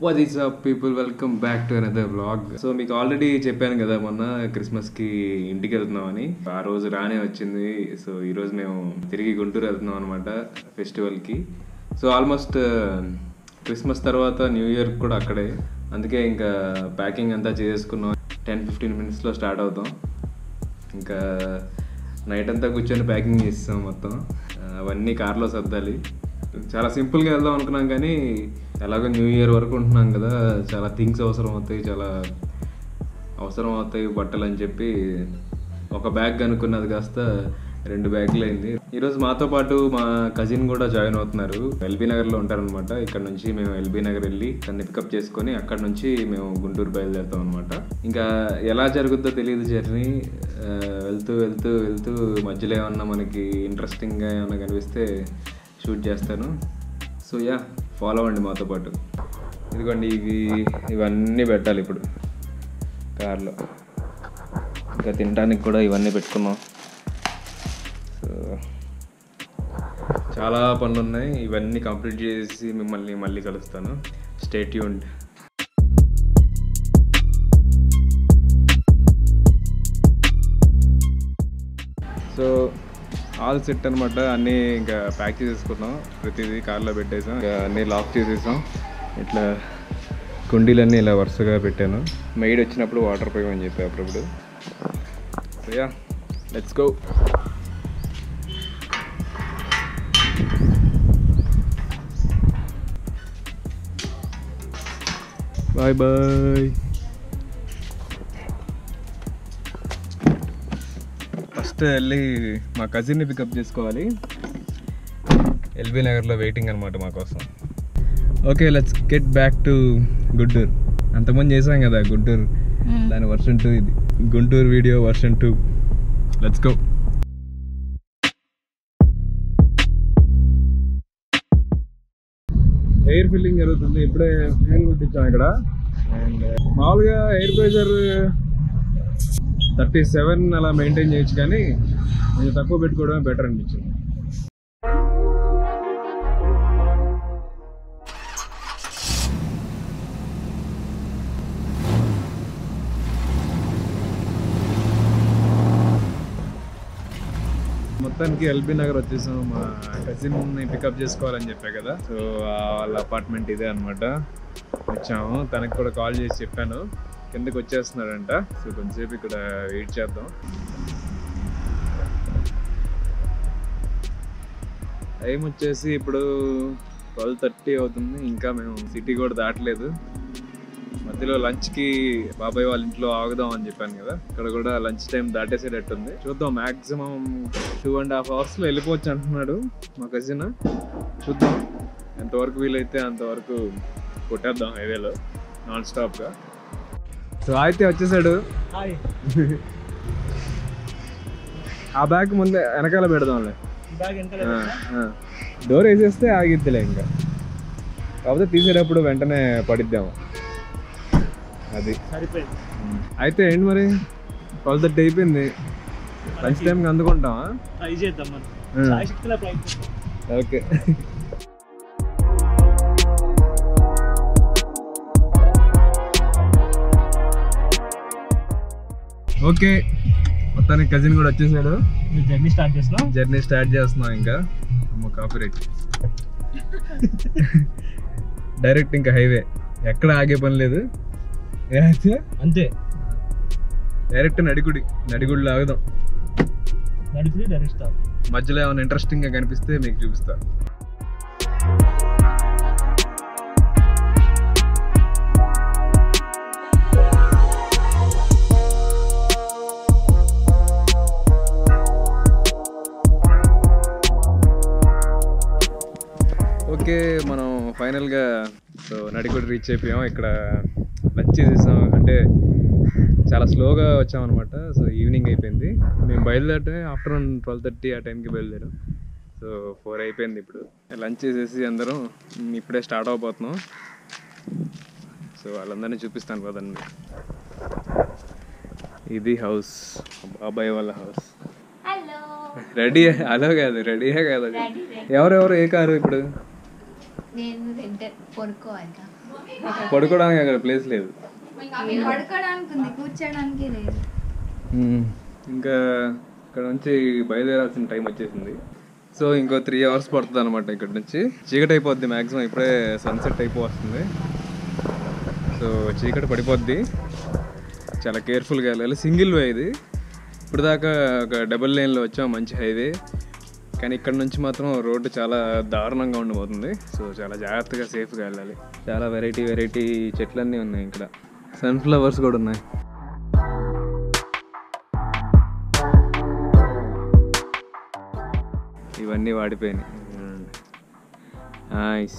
What is up people welcome back to another blog so మీకు already చెప్పాను కదా మొన్న క్రిస్మస్కి ఇంటికి వెళ్తున్నామని ఆ రోజు రానే వచ్చింది సో ఈరోజు మేము తిరిగి గుంటూరు వెళ్తున్నాం అనమాట ఫెస్టివల్కి సో ఆల్మోస్ట్ క్రిస్మస్ తర్వాత న్యూ ఇయర్ కూడా అక్కడే అందుకే ఇంకా ప్యాకింగ్ అంతా చేసుకున్నాం టెన్ ఫిఫ్టీన్ మినిట్స్లో స్టార్ట్ అవుతాం ఇంకా నైట్ అంతా కూర్చొని ప్యాకింగ్ చేస్తాం మొత్తం ఆ, అవన్నీ కార్లో సర్దాలి చాలా సింపుల్గా వెళ్దాం అనుకున్నాం కానీ ఎలాగో న్యూ ఇయర్ వరకు ఉంటున్నాం కదా చాలా థింగ్స్ అవసరం అవుతాయి చాలా అవసరం అవుతాయి బట్టలు అని చెప్పి ఒక బ్యాగ్ అనుకున్నది కాస్త రెండు బ్యాగులు అయింది ఈరోజు మాతో పాటు మా కజిన్ కూడా జాయిన్ అవుతున్నారు ఎల్బీ నగర్లో ఉంటారనమాట ఇక్కడ నుంచి మేము ఎల్బీ నగర్ వెళ్ళి తన్ని పికప్ చేసుకొని అక్కడ నుంచి మేము గుంటూరు బయలుదేరుతాం అనమాట ఇంకా ఎలా జరుగుద్దో తెలియదు జర్నీ ఆ, వెళ్తూ వెళ్తూ వెళ్తూ మధ్యలో ఏమన్నా మనకి ఇంట్రెస్టింగ్గా ఏమన్నా కనిపిస్తే షూట్ చేస్తాను సో యా ఫాలో అవ్వండి మాతో పాటు ఇదిగోండి ఇవి ఇవన్నీ పెట్టాలి ఇప్పుడు కార్లో ఇంకా తినడానికి కూడా ఇవన్నీ పెట్టుకున్నాం సో చాలా పనులు ఉన్నాయి ఇవన్నీ కంప్లీట్ చేసి మిమ్మల్ని మళ్ళీ కలుస్తాను stay tuned so all set అనమాట అన్నీ ఇంకా ప్యాక్ చేసేసుకున్నాం ప్రతిదీ కార్లో పెట్టేసాం ఇంకా అన్నీ లాక్ చేసేసాం ఇట్లా కుండీలన్నీ ఇలా వరుసగా పెట్టాను మెయిడ్ వచ్చినప్పుడు వాటర్ పోయమని చెప్పి అప్పుడప్పుడు so yeah let's go bye bye first వెళ్ళి మా కజిన్ని పికప్ చేసుకోవాలి ఎల్బీ నగర్లో వెయిటింగ్ అనమాట మా కోసం okay let's get back to Guntur అంతమంది చేసాం కదా గుంటూరు దాని వర్షన్ టూ ఇది Guntur video version two let's go air filling జరుగుతుంది ఇప్పుడే ఫ్యూల్ కొట్టించాం ఇక్కడ అండ్ మామూలుగా ఎయిర్ ప్రెషర్ థర్టీ సెవెన్ అలా మెయింటైన్ చేయొచ్చు కానీ కొంచెం తక్కువ పెట్టుకోవడమే బెటర్ అనిపించింది మొత్తానికి ఎల్బీ నగర్ వచ్చేసాం మా కజిన్ ని పికప్ చేసుకోవాలని చెప్పా కదా సో ఆ వాళ్ళ అపార్ట్మెంట్ ఇదే అనమాట వచ్చాము తనకి కూడా కాల్ చేసి చెప్పాను కిందకి వచ్చేస్తున్నాడంట సో కొంచెంసేపు ఇక్కడ వెయిట్ చేద్దాం టైం వచ్చేసి ఇప్పుడు ట్వెల్వ్ థర్టీ అవుతుంది ఇంకా మేము సిటీ కూడా దాటలేదు మధ్యలో లంచ్ కి బాబాయ్ వాళ్ళ ఇంట్లో ఆగుదాం అని చెప్పాను కదా ఇక్కడ కూడా లంచ్ టైం దాటేసేటట్టుంది చూద్దాం maximum two and half hours లో వెళ్ళిపోవచ్చు అంటున్నాడు మా కజిన్ చూద్దాం ఎంతవరకు వీలైతే అంతవరకు కొట్టేద్దాం హైవేలో నాన్ స్టాప్ గా సో అయితే వచ్చేసాడు ఆ బ్యాగ్ ముందే వెనకాల పెడదాంలే డోర్ వేసేస్తే ఆగిద్దిలే ఇంకా కాకపోతే తీసేటప్పుడు వెంటనే పడిద్దాము అది సరిపోయింది అయితే ఏంటి మరి ట్వెల్వ్ థర్టీ అయిపోయింది లంచ్ టైంకి అందుకుంటామా ట్రై చేద్దాం మనం Hmm. సాయశక్తిలో ప్రయత్నిస్తాం ఓకే ఓకే మొత్తానికి కజిన్ కూడా వచ్చేసాడు మీరు జర్నీ స్టార్ట్ చేస్తున్నాం జర్నీ స్టార్ట్ చేస్తున్నాం ఇంకా అమ్మ కాపీ రైట్ డైరెక్ట్ ఇంకా హైవే ఎక్కడ ఆగే పని లేదు అయితే అంతే డైరెక్ట్ నడిగుడి నడిగుడిలో ఆగుదాం నడిపి డైరెక్ట్ స్టాప్ మధ్యలో ఏమైనా ఇంట్రెస్టింగ్ గా కనిపిస్తే మీకు చూపిస్తా ఓకే మనం ఫైనల్గా సో నడిగుడి రీచ్ అయిపోయాం ఇక్కడ లంచ్ చేసేసాం అంటే చాలా స్లోగా వచ్చామన్నమాట సో ఈవినింగ్ అయిపోయింది మేము బయలుదేరితే ఆఫ్టర్నూన్ ట్వెల్వ్ థర్టీ ఆ టైంకి బయలుదేరాం సో ఫోర్ అయిపోయింది ఇప్పుడు లంచ్ చేసేసి అందరం మ్, ఇప్పుడే స్టార్ట్ అవబోతున్నాం సో వాళ్ళందరినీ చూపిస్తాను కదండి ఇది హౌస్ బాబాయ్ వాళ్ళ హౌస్ హలో రెడీ అలో కాదు రెడీయే కాదు రెడీ రెడీ ఎవరెవరు ఏ కారు ఇప్పుడు నేను రెంటర్ కొనుక్కోవాలి పడుకోవడానికి అక్కడ ప్లేస్ లేదు పడుకోవడానికి ఉంది కూర్చోడానికి లేదు ఇంకా ఇక్కడ నుంచి బయలుదేరాల్సిన టైం వచ్చేసింది సో ఇంకో త్రీ అవర్స్ పడుతుంది అనమాట ఇక్కడ నుంచి చీకటి అయిపోద్ది మ్యాక్సిమం ఇప్పుడే సన్సెట్ అయిపోతుంది సో చీకటి పడిపోద్ది చాలా కేర్ఫుల్గా వెళ్ళాలి సింగిల్ వే ఇది ఇప్పుడు దాకా ఒక డబుల్ లేన్లో వచ్చాం మంచి హైవే కానీ ఇక్కడ నుంచి మాత్రం రోడ్డు చాలా దారుణంగా ఉండిపోతుంది సో చాలా జాగ్రత్తగా సేఫ్గా వెళ్ళాలి చాలా వెరైటీ వెరైటీ చెట్లన్నీ ఉన్నాయి ఇక్కడ సన్ఫ్లవర్స్ కూడా ఉన్నాయి ఇవన్నీ వాడిపోయినాయి నైస్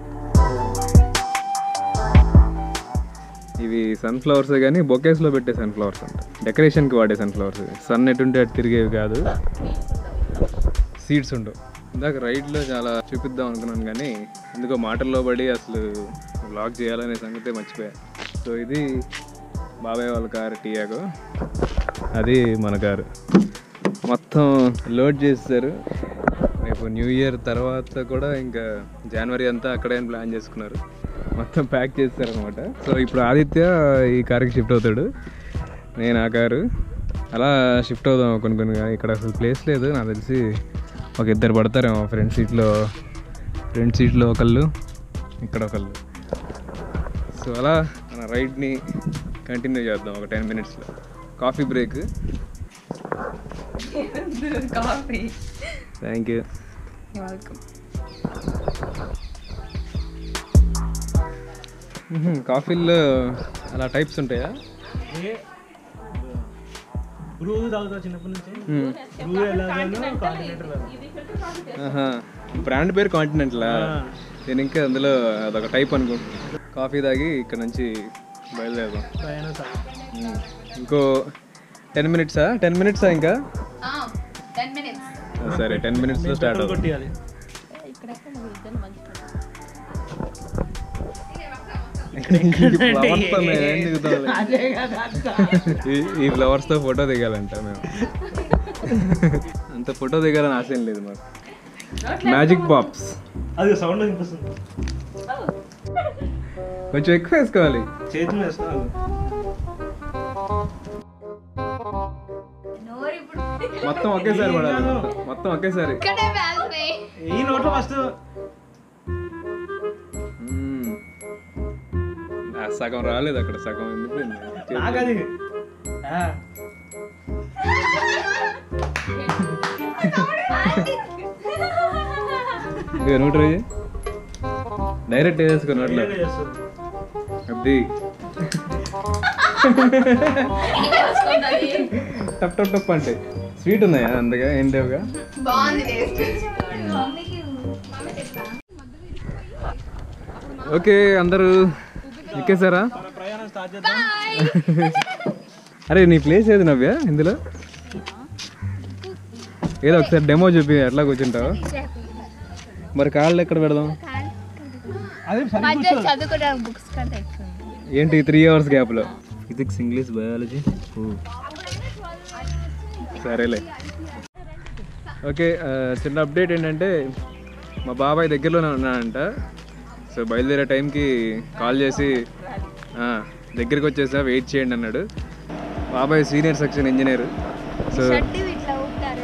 ఇవి సన్ఫ్లవర్స్ కానీ బొకేస్లో పెట్టే సన్ఫ్లవర్స్ అంట డెకరేషన్కి వాడే సన్ఫ్లవర్స్ సన్ ఎటుంటే అటు తిరిగేవి కాదు సీడ్స్ ఉండవు ఇందాక రైడ్లో చాలా చూపిద్దాం అనుకున్నాను కానీ ఎందుకో మాటల్లో పడి అసలు బ్లాగ్ చేయాలనే సంగతే మర్చిపోయా సో ఇది బాబాయ్ వాళ్ళ కారు టీయాగో అది మన కారు మొత్తం లోడ్ చేస్తారు రేపు న్యూ ఇయర్ తర్వాత కూడా ఇంకా జనవరి అంతా అక్కడే ప్లాన్ చేసుకున్నారు మొత్తం ప్యాక్ చేస్తారు అనమాట సో ఇప్పుడు ఆదిత్య ఈ కార్కి షిఫ్ట్ అవుతాడు నేను ఆ కారు అలా షిఫ్ట్ అవుదాం కొన్ని కొన్ని ఇక్కడ అసలు ప్లేస్ లేదు నాకు తెలిసి ఒక ఇద్దరు పడతారేమో ఫ్రంట్ సీట్లో ఫ్రంట్ సీట్లో ఒకళ్ళు ఇక్కడ ఒకళ్ళు సో అలా మన రైడ్ని కంటిన్యూ చేద్దాం ఒక టెన్ మినిట్స్లో coffee break coffee thank you welcome కాఫీల్లో అలా టైప్స్ ఉంటాయా ఏ బ్రూ తాగుతా చిన్నప్పటి నుంచి బ్రూ ఎలాగానో కాంటినెంటల్ ఆహా బ్రాండ్ పేరు కాంటినెంట్లా నేను ఇంకా అందులో అదొక టైప్ అనుకుంటున్నాను కాఫీ తాగి ఇక్కడ నుంచి బయలుదేరదాం ప్రయాణం సాగు మ్మ్. ఇంకో టెన్ మినిట్సా టెన్ మినిట్సా ఇంకా టెన్ మినిట్స్ ఆ, సరే టెన్ మినిట్స్లో స్టార్ట్ అవుతుంది కొట్టియాలి ఫ్లవర్స్ తో మేము ఏం దిగుతాంలే. ఈ- ఈ ఫ్లవర్స్ తో ఫోటో దిగాలంట మేము అంత ఫోటో దిగాలని ఆశ ఏం లేదు మాకు మ్యాజిక్ బాక్స్ అది సౌండ్ వినిపిస్తుంది కొంచెం ఎక్కువ వేసుకోవాలి చేతి మీద వేస్తున్నాను నోరు ఇప్పుడు మొత్తం ఒకేసారి పడాలి మొత్తం. మొత్తం ఒకేసారి ఇక్కడే వేస్తున్నాయి ఈ నోట్లో ఫస్ట్ మ్మ్. ఆ, సగం రాలేదు అక్కడ సగం ఎందుకు నాకు అది ఆ, ఇక నోట్ రోజు డైరెక్ట్ వేసుకో నోట్లో వేరే చేస్తుంది అది టప్ టప్ టప్ అంటే స్వీట్ ఉన్నాయా అందుగా ఏం లేవుగా బాగుంది టేస్ట్ ఓకే అందరూ ఎక్కేసారా మన ప్రయాణం స్టార్ట్ చేద్దాం అరే నీ ప్లేస్ ఏది నవ్య ఇందులో ఏదో ఒకసారి డెమో చూపి ఎట్లా కూర్చుంటావు మరి కాళ్ళు ఎక్కడ పెడదాం అదే సరి మధ్య చదువుకోవడానికి బుక్స్ కంటే ఎక్కువ ఏంటి త్రీ అవర్స్ గ్యాప్లో ఫిజిక్స్ ఇంగ్లీష్ బయాలజీ సరేలే ఓకే ఆ, చిన్న అప్డేట్ ఏంటంటే మా బాబాయ్ దగ్గరలోనే ఉన్నాడంట సో బయలుదేరే టైంకి కాల్ చేసి ఆ, దగ్గరికి వచ్చేసా వెయిట్ చేయండి అన్నాడు బాబాయ్ సీనియర్ సెక్షన్ ఇంజనీర్ సో ఇట్లా ఊపుతారు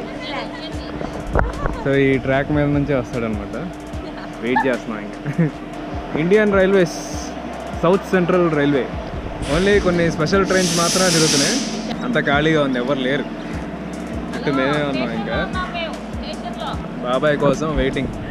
సో ఈ ట్రాక్ మీద నుంచే వస్తాడనమాట వెయిట్ చేస్తున్నాం ఇంకా Indian Railways South Central Railway only కొన్ని స్పెషల్ ట్రైన్స్ మాత్రమే తిరుగుతున్నాయి అంత ఖాళీగా ఉంది ఎవరు లేరు అంటే మేమే ఉన్నాం ఇంకా బాబాయ్ కోసం వెయిటింగ్